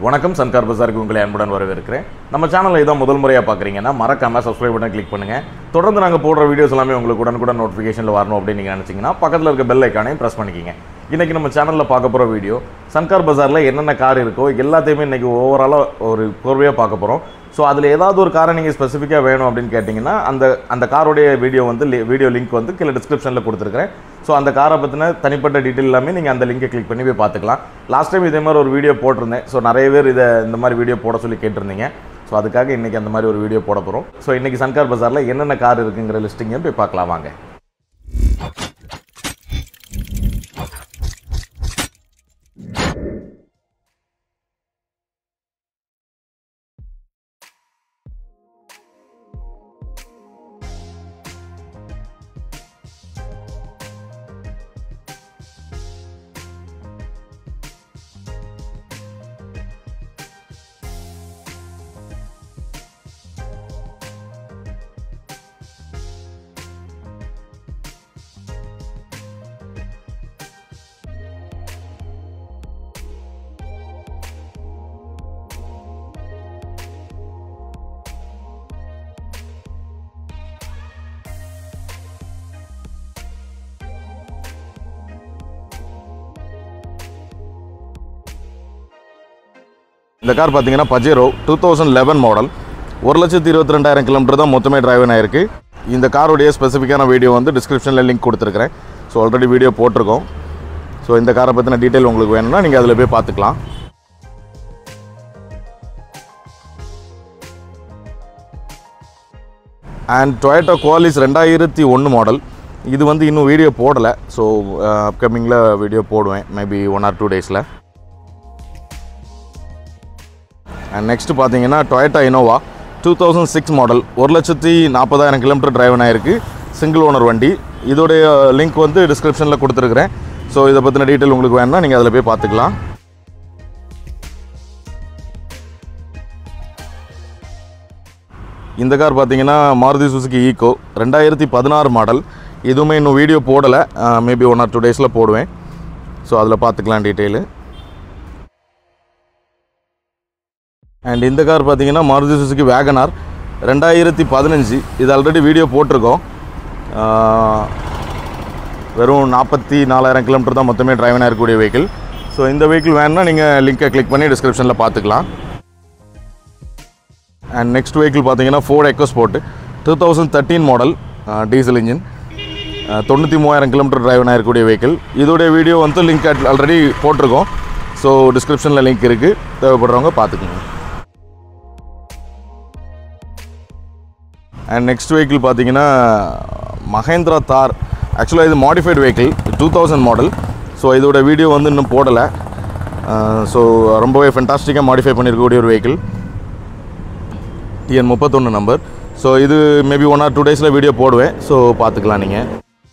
வணக்கம் சன்கார் பசாருக்கு உங்களை அன்புடன் வரவேற்கிறேன் நம்ம சேனலை இதான் முதல் முறையாக பார்க்குறீங்கன்னா மறக்காம சப்ஸ்கிரைப் பட்டன் கிளிக் பண்ணுங்கள் தொடர்ந்து நாங்கள் போடுற வீடியோஸ் எல்லாமே உங்களுக்கு உடனுக்குடன் நோட்டிஃபிகேஷனில் வரணும் அப்படின்னு நீங்கள் நினச்சிங்கன்னா பக்கத்தில் இருக்க பெல் ஐக்கானையும் ப்ரெஸ் பண்ணிக்கிங்க இன்றைக்கி நம்ம சேனலில் பார்க்க போகிற வீடியோ சன்கார் பஜாரில் என்னென்ன கார் இருக்கோ எல்லாத்தையுமே இன்றைக்கி ஓவராலாக ஒரு கோர்வையாக பார்க்க போகிறோம் ஸோ அதில் ஏதாவது ஒரு காரை நீங்கள் ஸ்பெசிஃபிக்காக வேணும் அப்படின்னு கேட்டிங்கன்னா அந்த அந்த காரோடைய வீடியோ வந்து வீடியோ லிங்க் வந்து கீழே டிஸ்கிரிப்ஷனில் கொடுத்துருக்கிறேன் ஸோ அந்த காரை பற்றின தனிப்பட்ட டீட்டெயில் எல்லாமே நீங்கள் அந்த லிங்கை கிளிக் பண்ணி போய் பார்த்துக்கலாம் லாஸ்ட் டைம் இதே மாதிரி ஒரு வீடியோ போட்டிருந்தேன் ஸோ நிறைய பேர் இதை இந்த மாதிரி வீடியோ போட சொல்லி கேட்டிருந்தீங்க ஸோ அதுக்காக இன்றைக்கி அந்த மாதிரி ஒரு வீடியோ போட போகிறோம் ஸோ இன்றைக்கி சன்கார் பஜாரில் என்னென்ன கார் இருக்குங்கிற லிஸ்டிங்கையும் போய் பார்க்கலாம் வாங்க இந்த கார் பார்த்தீங்கன்னா Pajero two thousand eleven model ஒரு லட்சத்தி இருபத்தி ரெண்டாயிரம் கிலோமீட்டர் தான் மொத்தமே டிரைவன் ஆயிருக்கு இந்த காருடைய ஸ்பெசிஃபிக்கான வீடியோ வந்து டிஸ்கிரிப்ஷனில் லிங்க் கொடுத்துருக்கிறேன் ஸோ ஆல்ரெடி வீடியோ போட்டிருக்கோம் ஸோ இந்த காரை பற்றின டீட்டெயில் உங்களுக்கு வேணும்னா நீங்கள் அதில் போய் பார்த்துக்கலாம் அண்ட் டொயேட்டோ குவாலிஸ் ரெண்டாயிரத்தி ஒன்று மாடல் இது வந்து இன்னும் வீடியோ போடலை ஸோ அப்கமிங்கில் வீடியோ போடுவேன் மேபி ஒன் ஆர் டூ டேஸில் அண்ட் நெக்ஸ்ட் பார்த்தீங்கன்னா Toyota Innova two thousand six model ஒரு லட்சத்தி நாற்பதாயிரம் கிலோமீட்டர் டிரைவன் ஆயிருக்கு சிங்கிள் ஓனர் வண்டி இதோடைய லிங்க் வந்து டிஸ்கிரிப்ஷனில் கொடுத்துருக்குறேன் ஸோ இதை பற்றின டீட்டெயில் உங்களுக்கு வேணும்னா நீங்கள் அதில் போய் பார்த்துக்கலாம் இந்த கார் பார்த்தீங்கன்னா மாருதி சுசுகி ஈகோ ரெண்டாயிரத்தி பதினாறு மாடல் இதுவுமே இன்னும் வீடியோ போடலை மேபி ஒன் ஆர் டூ டேஸில் போடுவேன் ஸோ அதில் பார்த்துக்கலாம் டீட்டெயிலு அண்ட் இந்த கார் பார்த்தீங்கன்னா மாருதி சுசுகி வேகனார் ரெண்டாயிரத்தி பதினஞ்சு இது ஆல்ரெடி வீடியோ போட்டிருக்கோம் ஆஹ், வெறும் நாற்பத்தி நாலாயிரம் கிலோமீட்டர் தான் மொத்தமே டிரைவன் இருக்கக்கூடிய வெஹிக்கிள் ஸோ இந்த வெஹிக்கிள் வேணும்னா நீங்கள் லிங்கை கிளிக் பண்ணி டிஸ்கிரிப்ஷனில் பார்த்துக்கலாம் அண்ட் நெக்ஸ்ட் வெஹிக்கிள் பார்த்தீங்கன்னா Ford EcoSport two thousand thirteen model diesel engine தொண்ணூற்றி மூவாயிரம் கிலோமீட்டர் டிரைவன் இருக்கக்கூடிய வெஹிக்கிள் இதோடைய வீடியோ வந்து லிங்க் ஆல்ரெடி போட்டிருக்கோம் ஸோ டிஸ்கிரிப்ஷனில் லிங்க் இருக்குது தேவைப்படுறவங்க பார்த்துக்குங்க அண்ட் நெக்ஸ்ட் வெஹிக்கிள் பார்த்தீங்கன்னா மஹேந்திரா தார் ஆக்சுவலாக இது modified vehicle two thousand model so இதோட வீடியோ வந்து இன்னும் போடலை ஸோ ரொம்பவே ஃபென்டாஸ்டிக்காக மாடிஃபை பண்ணியிருக்கக்கூடிய ஒரு வெஹிக்கிள் டிஎன் முப்பத்தொன்று நம்பர் ஸோ இது மேபி ஒன் ஆர் டூ டேஸில் வீடியோ போடுவேன் ஸோ பார்த்துக்கலாம் நீங்கள்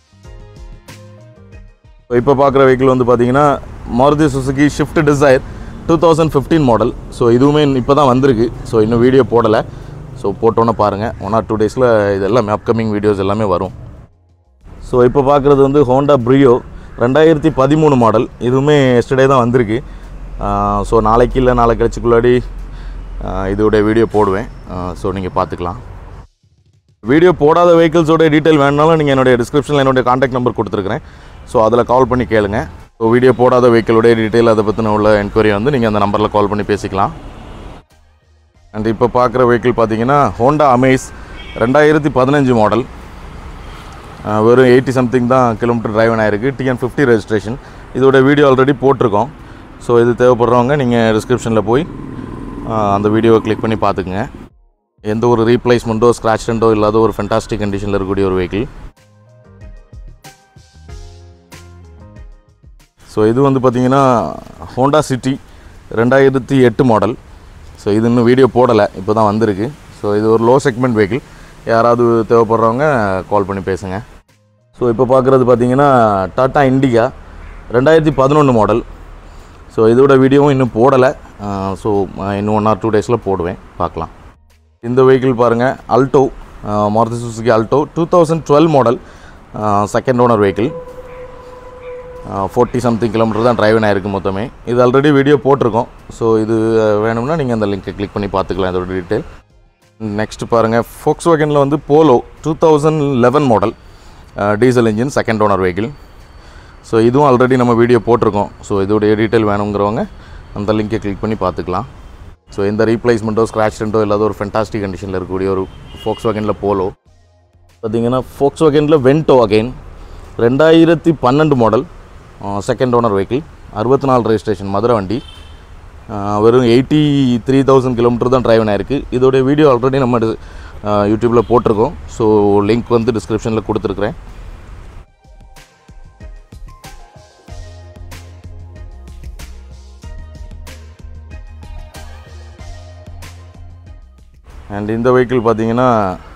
இப்போ பார்க்குற வெஹிக்கிள் வந்து பார்த்தீங்கன்னா Maruti Suzuki Swift Dzire two thousand fifteen model so இதுவுமே இப்போ தான் வந்திருக்கு ஸோ இன்னும் வீடியோ போடலை ஸோ போட்டோன்னே பாருங்கள் ஒன் ஆர் டூ டேஸில் இது எல்லாமே அப்கமிங் வீடியோஸ் எல்லாமே வரும் ஸோ இப்போ பார்க்குறது வந்து ஹோண்டா ப்ரியோ ரெண்டாயிரத்தி பதிமூணு மாடல் இதுவுமே எஸ்டர்டே தான் வந்திருக்கு ஸோ நாளைக்கு இல்லை நாளை கழிச்சுக்குள்ளாடி இதோடைய வீடியோ போடுவேன் ஸோ நீங்கள் பார்த்துக்கலாம் வீடியோ போடாத வெஹிக்கிள்ஸோட டீட்டெயில் வேணுனாலும் நீங்கள் என்னுடைய டிஸ்கிரிப்ஷனில் என்னுடைய காண்டாக்ட் நம்பர் கொடுத்துருக்குறேன் ஸோ அதில் கால் பண்ணி கேளுங்க ஸோ வீடியோ போடாத வெஹிக்கிளோடைய டீட்டெயில் அதை பற்றின உள்ள என்கொயரி வந்து நீங்கள் அந்த நம்பரில் கால் பண்ணி பேசிக்கலாம் அண்ட் இப்போ பார்க்குற வெஹிக்கிள் பார்த்தீங்கன்னா ஹோண்டா அமேஸ் ரெண்டாயிரத்தி பதினஞ்சு மாடல் வெறும் எயிட்டி சம்திங் தான் கிலோமீட்டர் டிரைவன் ஆயிருக்கு டிஎன் ஃபிஃப்டி ரெஜிஸ்ட்ரேஷன் இதோட வீடியோ ஆல்ரெடி போட்டிருக்கோம் ஸோ இது தேவைப்படுறவங்க நீங்கள் டிஸ்கிரிப்ஷனில் போய் ஆஹ், அந்த வீடியோவை கிளிக் பண்ணி பார்த்துக்குங்க எந்த ஒரு ரீப்ளேஸ்மெண்ட்டோ ஸ்க்ராச்டோ இல்லாத ஒரு ஃபென்டாஸ்டிக் கண்டிஷனில் இருக்கக்கூடிய ஒரு வெஹிக்கிள் ஸோ இது வந்து பார்த்தீங்கன்னா ஹோண்டா சிட்டி ரெண்டாயிரத்தி எட்டு மாடல் ஸோ இது இன்னும் வீடியோ போடலை இப்போ தான் வந்திருக்கு ஸோ இது ஒரு லோ செக்மெண்ட் வெஹிக்கிள் யாராவது தேவைப்படுறவங்க கால் பண்ணி பேசுங்க ஸோ இப்போ பார்க்குறது பார்த்தீங்கன்னா டாட்டா இண்டிகா ரெண்டாயிரத்தி பதினொன்று மாடல் ஸோ இதோட வீடியோவும் இன்னும் போடலை ஸோ இன்னும் ஒன் ஆர் டூ டேஸில் போடுவேன் பார்க்கலாம் இந்த வெஹிக்கிள் பாருங்கள் Alto Maruti Suzuki Alto two thousand twelve model second owner vehicle forty something kilometre தான் டிரைவ் ஆயிருக்கு மொத்தமே இது ஆல்ரெடி வீடியோ போட்டிருக்கோம் ஸோ இது அஹ், வேணும்னா நீங்கள் அந்த லிங்க்கை கிளிக் பண்ணி பார்த்துக்கலாம் இதோட டீட்டெயில் நெக்ஸ்ட் பாருங்கள் ஃபோக்ஸ் வேகனில் வந்து Polo two thousand eleven model diesel engine second owner vehicle so இதுவும் ஆல்ரெடி நம்ம வீடியோ போட்டிருக்கோம் ஸோ இதோடைய டீட்டெயில் வேணுங்கிறவங்க அந்த லிங்கை கிளிக் பண்ணி பார்த்துக்கலாம் ஸோ எந்த ரீப்ளேஸ்மெண்ட்டோ ஸ்க்ராச்மெண்ட்டோ இல்லாத ஒரு ஃபென்டாஸ்டிக் கண்டிஷனில் இருக்கக்கூடிய ஒரு ஃபோக்ஸ் வேகனில் போலோ பார்த்தீங்கன்னா ஃபோக்ஸ் வேகனில் வென்டோ அகைன் ரெண்டாயிரத்தி பன்னெண்டு மாடல் செகண்ட் ஓனர் வெஹிக்கிள் அறுபத்தி நாலு ரெஜிஸ்ட்ரேஷன் மதுரை வண்டி ஆஹ் வெறும் எயிட்டி த்ரீ தௌசண்ட் கிலோமீட்டர் தான் டிரைவ் ஆயிருக்கு இதோடைய வீடியோ ஆல்ரெடி நம்ம யூடியூப்பில் போட்டிருக்கோம் ஸோ லிங்க் வந்து டிஸ்கிரிப்ஷனில் கொடுத்துருக்குறேன் அண்ட் இந்த வெஹிக்கிள் பார்த்தீங்கன்னா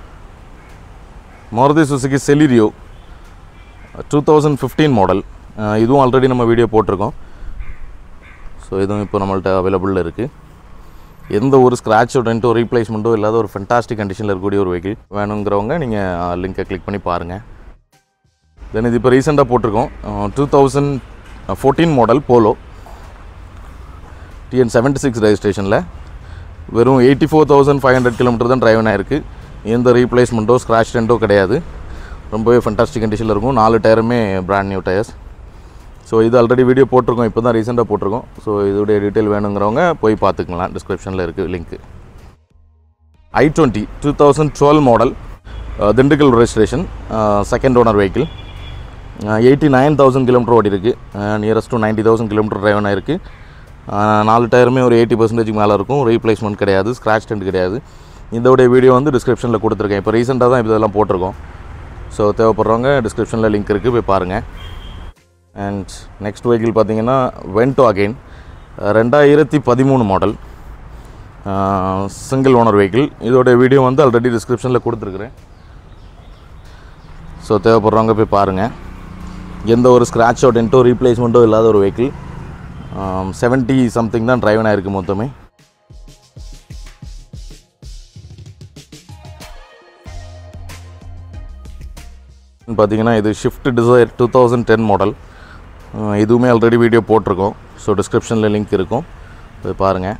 Maruti Suzuki Celerio two thousand fifteen model இதுவும் ஆல்ரெடி நம்ம வீடியோ போட்டிருக்கோம் ஸோ இதுவும் இப்போ நம்மள்ட்ட அவைலபிளில் இருக்குது எந்த ஒரு ஸ்க்ராட்சோ டென்ட்டோ ரீப்ளேஸ்மெண்ட்டோ இல்லாத ஒரு ஃபென்டாஸ்டிக் கண்டிஷனில் இருக்கக்கூடிய ஒரு வெஹிக்கிள் வேணுங்கிறவங்க நீங்கள் லிங்கை கிளிக் பண்ணி பாருங்கள் தென் இது இப்போ ரீசெண்டாக போட்டிருக்கோம் two thousand fourteen model Polo TN seventy six ரெஜிஸ்ட்ரேஷனில் வெறும் eighty four thousand five hundred kilometre தான் டிரைவ் ஆயிருக்கு எந்த ரீப்ளேஸ்மெண்ட்டோ ஸ்க்ராச் டென்ட்டோ கிடையாது ரொம்பவே ஃபண்டாஸ்டிக் கண்டிஷனில் இருக்கும் நாலு டயருமே பிராண்ட் நியூ டயர்ஸ் ஸோ இது ஆல்ரெடி வீடியோ போட்டிருக்கோம் இப்போ தான் ரீசெண்டாக போட்டிருக்கோம் ஸோ இதோடைய டீட்டெயில் வேணுங்கிறவங்க போய் பார்த்துக்கலாம் டிஸ்கிரிப்ஷனில் இருக்குது link I twenty two thousand twelve model Dindigul registration second owner vehicle eighty nine thousand kilometre ஓடி இருக்கு nearest to ninety thousand kilometre drive ஆயிருக்கு அஹ், நாலு டயருமே ஒரு எயிட்டி பர்சன்டேஜ் மேலே இருக்கும் ரீப்ளேஸ்மெண்ட் கிடையாது ஸ்க்ராச் டென்ட் கிடையாது இதோடைய வீடியோ வந்து டிஸ்கிரிப்ஷனில் கொடுத்துருக்கேன் இப்போ ரீசெண்டாக தான் இப்போ இதெல்லாம் போட்டிருக்கோம் ஸோ தேவைப்படுறவங்க டிஸ்கிரிப்ஷனில் லிங்க் இருக்குது போய் பாருங்கள் அண்ட் நெக்ஸ்ட் வெஹிக்கிள் பார்த்தீங்கன்னா வென்டோ அகெயின் ரெண்டாயிரத்தி பதிமூணு மாடல் சிங்கிள் ஓனர் வெஹிக்கிள் இதோடைய வீடியோ வந்து ஆல்ரெடி டிஸ்கிரிப்ஷனில் கொடுத்துருக்குறேன் ஸோ தேவைப்படுறவங்க போய் பாருங்கள் எந்த ஒரு ஸ்க்ராட்ச் அவுட் டென்ட்டோ ரீப்ளேஸ்மெண்ட்டோ இல்லாத ஒரு வெஹிக்கிள் செவன்ட்டி சம்திங் தான் டிரைவன் ஆயிருக்கு மொத்தமே பார்த்தீங்கன்னா இது Swift Dzire two thousand ten model இதுவுமே ஆல்ரெடி வீடியோ போட்டிருக்கோம் ஸோ டிஸ்கிரிப்ஷனில் லிங்க் இருக்கும் போய் பாருங்கள்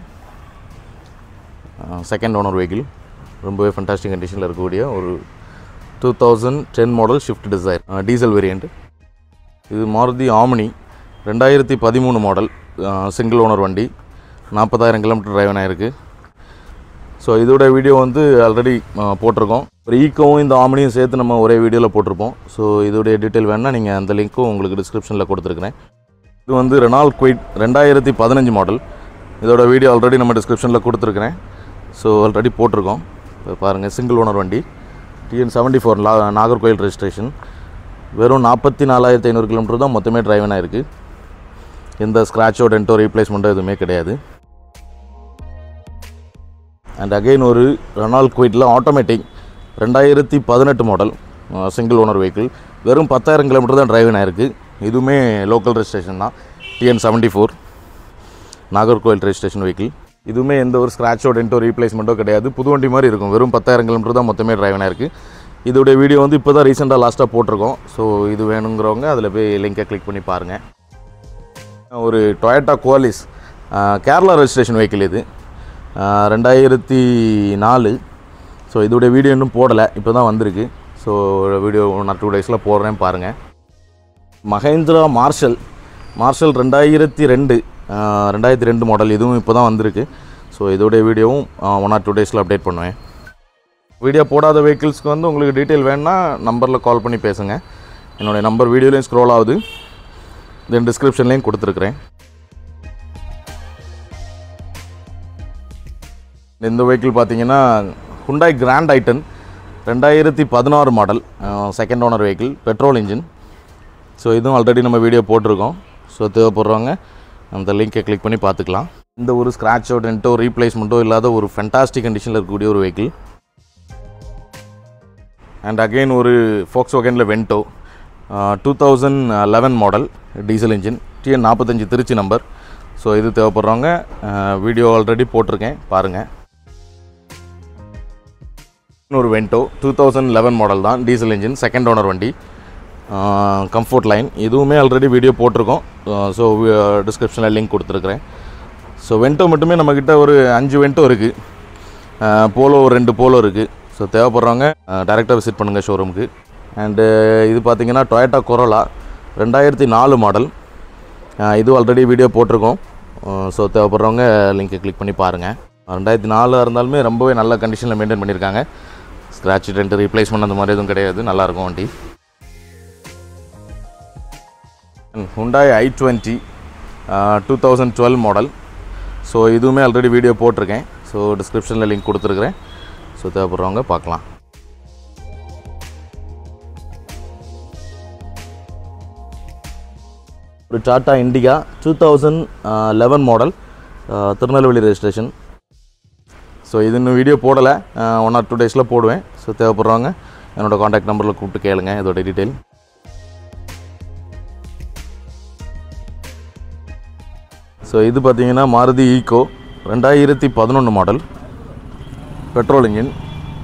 செகண்ட் ஓனர் வெஹிக்கிள் ரொம்பவே ஃபண்டாஸ்டிக் கண்டிஷனில் இருக்கக்கூடிய ஒரு two thousand ten model Swift Dzire diesel variant இது மாருதி ஆமினி ரெண்டாயிரத்தி பதிமூணு மாடல் சிங்கிள் ஓனர் வண்டி நாற்பதாயிரம் கிலோமீட்டர் டிரைவன் ஆயிருக்கு ஸோ இதோட வீடியோ வந்து ஆல்ரெடி போட்டிருக்கோம் ஒரு ஈக்கவும் இந்த ஆமினியும் சேர்த்து நம்ம ஒரே வீடியோவில் போட்டிருப்போம் ஸோ இதோடைய டீட்டெயில் வேணால் நீங்கள் அந்த லிங்க்கும் உங்களுக்கு டிஸ்கிரிப்ஷனில் கொடுத்துருக்குறேன் இது வந்து ரெனால் குயிட் ரெண்டாயிரத்தி பதினஞ்சு மாடல் இதோட வீடியோ ஆல்ரெடி நம்ம டிஸ்கிரிப்ஷனில் கொடுத்துருக்குறேன் ஸோ ஆல்ரெடி போட்டிருக்கோம் இப்போ பாருங்கள் சிங்கிள் ஓனர் வண்டி டிஎன் செவன்ட்டி ஃபோர் லா நாகர்கோயில் ரெஜிஸ்ட்ரேஷன் வெறும் நாற்பத்தி நாலாயிரத்தி ஐநூறு கிலோமீட்டர் தான் மொத்தமே டிரைவன் ஆயிருக்கு எந்த ஸ்க்ராச்சோ டென்ட்டோ ரீப்ளேஸ்மெண்ட்டோ எதுவுமே கிடையாது அண்ட் அகைன் ஒரு ரெனால் குயிட்டில் ஆட்டோமேட்டிக் ரெண்டாயிரத்தி பதினெட்டு மாடல் சிங்கிள் ஓனர் வெஹிக்கிள் வெறும் பத்தாயிரம் கிலோமீட்டர் தான் டிரைவன் ஆயிருக்கு இதுவுமே லோக்கல் ரெஜிஸ்ட்ரேஷன் தான் TN seventy four Nagercoil registration vehicle இதுவுமே எந்த ஒரு ஸ்க்ராச்சோ டென்ட்டோ ரீப்ளேஸ்மெண்ட்டோ கிடையாது புது வண்டி மாதிரி இருக்கும் வெறும் பத்தாயிரம் கிலோமீட்டர் தான் மொத்தமே டிரைவன் ஆயிருக்கு இதோடைய வீடியோ வந்து இப்போ தான் ரீசெண்டாக லாஸ்ட்டாக போட்டிருக்கோம் ஸோ இது வேணுங்கிறவங்க அதில் போய் லிங்கை கிளிக் பண்ணி பாருங்கள் ஒரு Toyota Qualis Kerala registration vehicle இது ஆஹ் ரெண்டாயிரத்தி நாலு ஸோ இதோடைய வீடியோ இன்னும் போடலை இப்போ தான் வந்திருக்கு ஸோ வீடியோ நான் டூ டேஸில் போடுறேன் பாருங்கள் மகேந்திரா மார்ஷல் மார்ஷல் ரெண்டாயிரத்தி ரெண்டு ஆஹ் ரெண்டாயிரத்தி ரெண்டு மாடல் இதுவும் இப்போ தான் வந்திருக்கு ஸோ இதோடைய வீடியோவும் ஒன் ஆர் டூ டேஸில் அப்டேட் பண்ணுவேன் வீடியோ போடாத வெஹிக்கிள்ஸ்க்கு வந்து உங்களுக்கு டீட்டெயில் வேணுன்னா நம்பரில் கால் பண்ணி பேசுங்க என்னுடைய நம்பர் வீடியோலையும் ஸ்க்ரோல் ஆகுது தென் டிஸ்கிரிப்ஷன்லேயும் கொடுத்துருக்குறேன் இந்த வெஹிக்கிள் பார்த்தீங்கன்னா ஹுண்டாய் கிராண்ட் ஐட்டன் ரெண்டாயிரத்தி பதினாறு model second owner vehicle petrol engine so இதுவும் ஆல்ரெடி நம்ம வீடியோ போட்டிருக்கோம் ஸோ தேவைப்படுறவங்க அந்த லிங்கை கிளிக் பண்ணி பார்த்துக்கலாம் இந்த ஒரு ஸ்க்ராட்ச் அவுட்டோ ரீப்ளேஸ்மெண்ட்டோ இல்லாத ஒரு ஃபென்டாஸ்டிக் கண்டிஷனில் இருக்கக்கூடிய ஒரு வெஹிக்கிள் அண்ட் அகெயின் ஒரு ஃபோக்ஸ் வேகனில் Vento two thousand eleven model diesel engine TN நாற்பத்தஞ்சு திருச்சி நம்பர் ஸோ இது தேவைப்படுறவங்க வீடியோ ஆல்ரெடி போட்டிருக்கேன் பாருங்கள் இன்னொரு Vento two thousand eleven model தான் டீசல் இன்ஜின் செகண்ட் ஓனர் வண்டி கம்ஃபோர்ட் லைன் இதுவுமே ஆல்ரெடி வீடியோ போட்டிருக்கோம் ஸோ டிஸ்கிரிப்ஷனில் லிங்க் கொடுத்துருக்குறேன் ஸோ வென்டோ மட்டுமே நம்மக்கிட்ட ஒரு அஞ்சு வென்டோ இருக்குது போலோ ஒரு ரெண்டு போலோ இருக்குது ஸோ தேவைப்படுறவங்க டேரெக்டாக விசிட் பண்ணுங்கள் ஷோரூமுக்கு அண்டு இது பார்த்தீங்கன்னா டொயட்டா கொரோலா ரெண்டாயிரத்தி நாலு மாடல் இது ஆல்ரெடி வீடியோ போட்டிருக்கோம் ஸோ தேவைப்படுறவங்க லிங்கை கிளிக் பண்ணி பாருங்கள் ரெண்டாயிரத்தி நாலாக இருந்தாலுமே ரொம்பவே நல்ல கண்டிஷனில் மெயின்டைன் பண்ணியிருக்காங்க ஸ்க்ராட்ச் டென்ட் ரீப்ளேஸ்மெண்ட் அந்த மாதிரி எதுவும் கிடையாது நல்லாயிருக்கும் வண்டி Hyundai I twenty two thousand twelve model so இதுவுமே ஆல்ரெடி வீடியோ போட்டிருக்கேன் ஸோ டிஸ்கிரிப்ஷனில் லிங்க் கொடுத்துருக்குறேன் ஸோ தேவைப்படுறவங்க பார்க்கலாம் ஒரு Tata Indica two thousand eleven model Tirunelveli registration so இது இன்னும் வீடியோ போடலை ஒன் ஆர் டூ டேஸில் போடுவேன் ஸோ தேவைப்படுறவங்க என்னோடய காண்டாக்ட் நம்பரில் கூப்பிட்டு கேளுங்க இதோட டீட்டெயில் ஸோ இது பார்த்தீங்கன்னா மாருதி ஈகோ ரெண்டாயிரத்தி பதினொன்று மாடல் பெட்ரோல் இன்ஜின்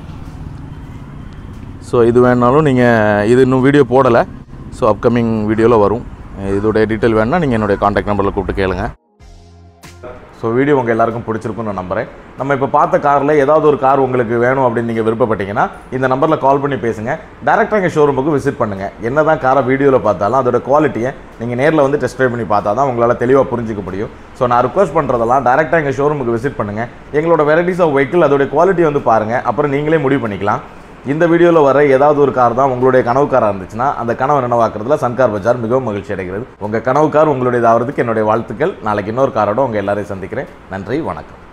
ஸோ இது வேணாலும் நீங்கள் இது இன்னும் வீடியோ போடலை ஸோ அப்கமிங் வீடியோவில் வரும் இதோடைய டீட்டெயில் வேணால் நீங்கள் என்னுடைய காண்டாக்ட் நம்பரில் கூப்பிட்டு கேளுங்க ஸோ வீடியோ உங்கள் எல்லாருக்கும் பிடிச்சிருக்கும்னு நான் நம்புறேன் நம்ம இப்போ பார்த்த காரில் ஏதாவது ஒரு கார் உங்களுக்கு வேணும் அப்படின்னு நீங்கள் விருப்பப்பட்டீங்கன்னா இந்த நம்பரில் கால் பண்ணி பேசுங்க டேரெக்டாக எங்கள் ஷோரூமுக்கு விசிட் பண்ணுங்கள் என்ன தான் காரை வீடியோவில் பார்த்தாலும் அதோட குவாலிட்டியை நீங்கள் நேரில் வந்து டெஸ்ட் ட்ரைவ் பண்ணி பார்த்தா தான் உங்களால் தெளிவாக புரிஞ்சிக்க முடியும் ஸோ நான் ரிக்வஸ்ட் பண்ணுறதெல்லாம் டேரெக்டாக எங்கள் ஷோரூமுக்கு விசிட் பண்ணுங்கள் எங்களோட வெரைட்டிஸ் ஆஃப் வெஹிக்கிள் அதோடைய குவாலிட்டி வந்து பாருங்கள் அப்புறம் நீங்களே முடிவு பண்ணிக்கலாம் இந்த வீடியோவில் வர ஏதாவது ஒரு கார் தான் உங்களுடைய கனவு காராக இருந்துச்சுன்னா அந்த கனவு நினைவாக்குறதுல சன்கார் பஜார் மிகவும் மகிழ்ச்சி அடைகிறது உங்கள் கனவு கார் உங்களுடையதாகிறதுக்கு என்னுடைய வாழ்த்துக்கள் நாளைக்கு இன்னொரு காரோட உங்கள் எல்லாரையும் சந்திக்கிறேன் நன்றி வணக்கம்